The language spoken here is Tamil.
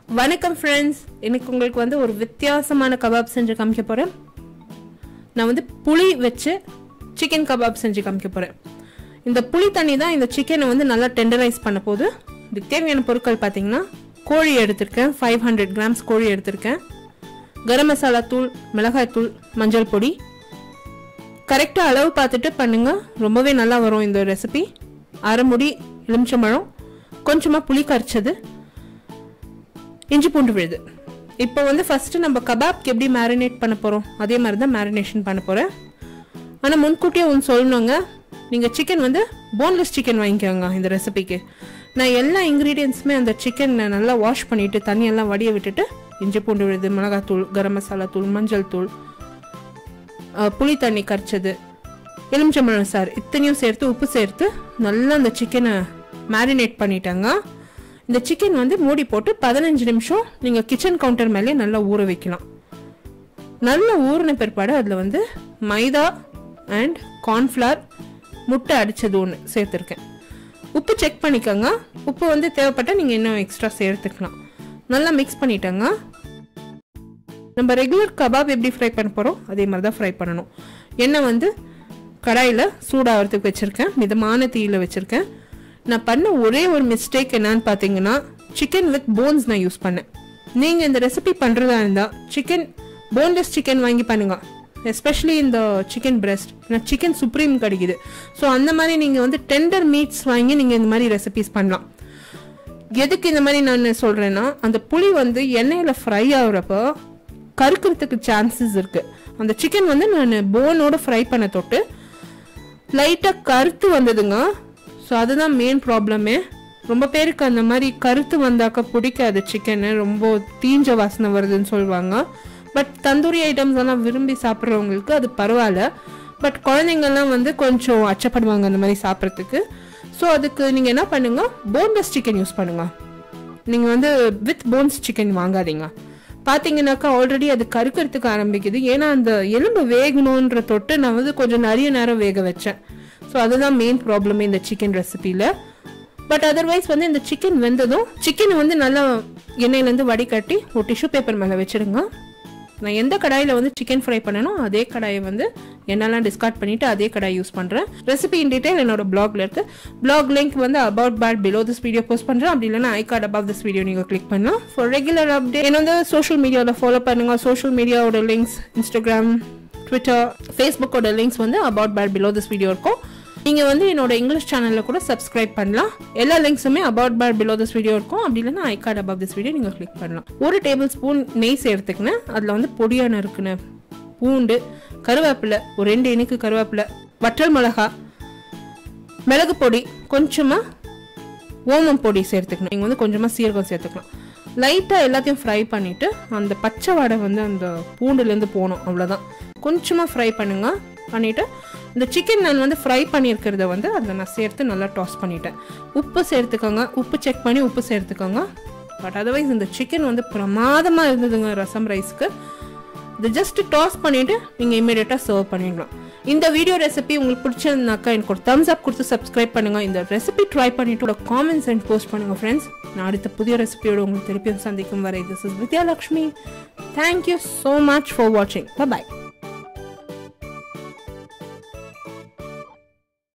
வணக்கம் ஃப்ரெண்ட்ஸ் இன்னைக்கு உங்களுக்கு வந்து ஒரு வித்தியாசமான கபாப் செஞ்சு காமிக்க போகிறேன் நான் வந்து புளி வச்சு சிக்கன் கபாப் செஞ்சு காமிக்க போகிறேன் இந்த புளி தண்ணி தான் இந்த சிக்கனை வந்து நல்லா டெண்டரைஸ் பண்ண போது இதுக்கு தேவையான பொருட்கள் பார்த்தீங்கன்னா கோழி எடுத்திருக்கேன் ஃபைவ் ஹண்ட்ரட் கிராம்ஸ் கோழி எடுத்திருக்கேன் கரம் மசாலா தூள் மிளகாய் தூள் மஞ்சள் பொடி கரெக்டாக அளவு பார்த்துட்டு பண்ணுங்க ரொம்பவே நல்லா வரும் இந்த ரெசிபி அரை முடி எலுமிச்சம்பழம் கொஞ்சமாக புளி கரைச்சது இஞ்சி பூண்டு விழுது இப்போ வந்து ஃபஸ்ட்டு நம்ம கபாப்க்கு எப்படி மேரினேட் பண்ண போகிறோம் அதே மாதிரி தான் மேரினேஷன் பண்ண போகிறேன் ஆனால் முன்கூட்டியே ஒன்று சொல்லணுங்க நீங்கள் சிக்கன் வந்து போன்லெஸ் சிக்கன் வாங்கிக்கோங்க இந்த ரெசிபிக்கு நான் எல்லா இன்க்ரீடியன்ஸுமே அந்த சிக்கன் நல்லா வாஷ் பண்ணிவிட்டு தண்ணியெல்லாம் வடிய விட்டுட்டு இஞ்சி பூண்டு விழுது மிளகாத்தூள் கரம் மசாலா தூள் மஞ்சள் தூள் அஹ், புளி தண்ணி கரைச்சது எலுமிச்சம்பழம் சார் இத்தனையும் சேர்த்து உப்பு சேர்த்து நல்லா அந்த சிக்கனை மேரினேட் பண்ணிட்டாங்க இந்த சிக்கன் வந்து மூடி போட்டு பதினஞ்சு நிமிஷம் நீங்கள் கிச்சன் கவுண்டர் மேலே நல்லா ஊற வைக்கலாம் நல்லா ஊறின பிற்பாடு அதில் வந்து மைதா அண்ட் கார்ன்ஃப்ளவர் முட்டை அடித்தது ஒன்று சேர்த்துருக்கேன் உப்பு செக் பண்ணிக்கோங்க உப்பு வந்து தேவைப்பட்டால் நீங்கள் இன்னும் எக்ஸ்ட்ரா சேர்த்துக்கலாம் நல்லா மிக்ஸ் பண்ணிட்டேங்க நம்ம ரெகுலர் கபாப் எப்படி ஃப்ரை பண்ண போகிறோம் அதே மாதிரி தான் ஃப்ரை பண்ணணும் எண்ணெய் வந்து கடாயில் சூடாகிறதுக்கு வச்சுருக்கேன் மிதமான தீயில் வச்சுருக்கேன் நான் பண்ண ஒரே ஒரு மிஸ்டேக் என்னன்னு பார்த்தீங்கன்னா சிக்கன் வித் போன்ஸ் நான் யூஸ் பண்ணேன் நீங்கள் இந்த ரெசிபி பண்ணுறதா இருந்தால் சிக்கன் போன்லெஸ் சிக்கன் வாங்கி பண்ணுங்க எஸ்பெஷலி இந்த சிக்கன் பிரெஸ்ட் சிக்கன் சுப்ரீம் கிடைக்குது ஸோ அந்த மாதிரி நீங்கள் வந்து டெண்டர் மீட்ஸ் வாங்கி நீங்கள் இந்த மாதிரி ரெசிபிஸ் பண்ணலாம் எதுக்கு இந்த மாதிரி நான் சொல்கிறேன்னா அந்த புளி வந்து எண்ணெயில் ஃப்ரை ஆகுறப்போ கருக்கிறதுக்கு சான்சஸ் இருக்குது அந்த சிக்கன் வந்து நான் போனோட ஃப்ரை பண்ண தொட்டு லைட்டாக கருத்து வந்ததுங்க ஸோ அதுதான் மெயின் ப்ராப்ளமே ரொம்ப பேருக்கு அந்த மாதிரி கருத்து வந்தாக்க பிடிக்காது சிக்கனு ரொம்ப தீஞ்ச வாசனை வருதுன்னு சொல்லுவாங்க பட் தந்தூரி ஐட்டம்ஸ் எல்லாம் விரும்பி சாப்பிட்றவங்களுக்கு அது பரவாயில்ல பட் குழந்தைங்கள்லாம் வந்து கொஞ்சம் அச்சப்படுவாங்க அந்த மாதிரி சாப்பிட்றதுக்கு ஸோ அதுக்கு நீங்கள் என்ன பண்ணுங்க போன்லெஸ் சிக்கன் யூஸ் பண்ணுங்க நீங்கள் வந்து வித் போன்ஸ் சிக்கன் வாங்காதீங்க பார்த்தீங்கன்னாக்கா ஆல்ரெடி அது கருக்கிறதுக்கு ஆரம்பிக்குது ஏன்னா அந்த எலும்பு வேகணுன்ற தொட்டு நான் வந்து கொஞ்சம் நிறைய நேரம் வேக வச்சேன் ஸோ அதுதான் மெயின் ப்ராப்ளமே இந்த சிக்கன் ரெசிபியில் பட் அதர்வைஸ் வந்து இந்த சிக்கன் வெந்ததும் சிக்கனை வந்து நல்லா எண்ணெயிலேருந்து வடிகட்டி ஒரு டிஷ்யூ பேப்பர் மேலே வச்சிடுங்க நான் எந்த கடாயில் வந்து சிக்கன் ஃப்ரை பண்ணனோ அதே கடாயை வந்து எண்ணெல்லாம் டிஸ்கார்ட் பண்ணிட்டு அதே கடாய் யூஸ் பண்ணுறேன் ரெசிபி இன் டீடைல் என்னோட பிளாக்ல இருக்கு பிளாக் லிங்க் வந்து about pad below this video post பண்ணுறேன் அப்படி இல்லைன்னா I card above this video நீங்கள் கிளிக் பண்ணலாம் ஃபார் ரெகுலர் அப்டேட் என்ன வந்து சோஷியல் மீடியாவில் ஃபாலோ பண்ணுங்க சோஷியல் மீடியாவோட லிங்க்ஸ் இன்ஸ்டாகிராம் ட்விட்டர் ஃபேஸ்புக்கோட லிங்க்ஸ் வந்து about pad below this video இருக்கும் நீங்கள் வந்து என்னோட இங்கிலீஷ் சேனலில் கூட சப்ஸ்கிரைப் பண்ணலாம் எல்லா லிங்க்ஸுமே about pad below this video இருக்கும் அப்படி இல்லைன்னா I card above this video நீங்கள் கிளிக் பண்ணலாம் ஒரு டேபிள் ஸ்பூன் நெய் சேர்த்துக்கினேன் அதில் வந்து பொடியான இருக்குன்னு பூண்டு கருவேப்பிலை ஒரு ரெண்டு இனுக்கு கருவேப்பிலை வற்றல் மிளகா மிளகு பொடி கொஞ்சமாக ஓமம் பொடி சேர்த்துக்கணும் நீங்கள் வந்து கொஞ்சமாக சீரகம் சேர்த்துக்கலாம் லைட்டாக எல்லாத்தையும் ஃப்ரை பண்ணிவிட்டு அந்த பச்சை வாடை வந்து அந்த பூண்டுலேருந்து போகணும் அவ்வளோதான் கொஞ்சமாக ஃப்ரை பண்ணுங்க பண்ணிவிட்டு இந்த சிக்கன் நான் வந்து ஃப்ரை பண்ணியிருக்கிறத வந்து அதில் நான் சேர்த்து நல்லா டாஸ் பண்ணிட்டேன் உப்பு சேர்த்துக்கோங்க உப்பு செக் பண்ணி உப்பு சேர்த்துக்கோங்க பட் அதர்வைஸ் இந்த சிக்கன் வந்து பிரமாதமாக இருந்ததுங்க ரசம் ரைஸ்க்கு இது ஜஸ்ட் டாஸ் பண்ணிவிட்டு நீங்கள் இமீடியட்டாக சர்வ் பண்ணிடலாம் இந்த வீடியோ ரெசிபி உங்களுக்கு பிடிச்சிருந்தாக்கா எனக்கு ஒரு தம்ஸ் அப் கொடுத்து சப்ஸ்கிரைப் பண்ணுங்க இந்த ரெசிபி ட்ரை பண்ணிட்டு காமெண்ட்ஸ் அண்ட் போஸ்ட் பண்ணுங்க ஃப்ரெண்ட்ஸ் நான் அடுத்த புதிய ரெசிபியோட உங்களுக்கு திருப்பியும் சந்திக்கும் வரை this is Vidyalakshmi thank you so much for வாட்சிங் பாய்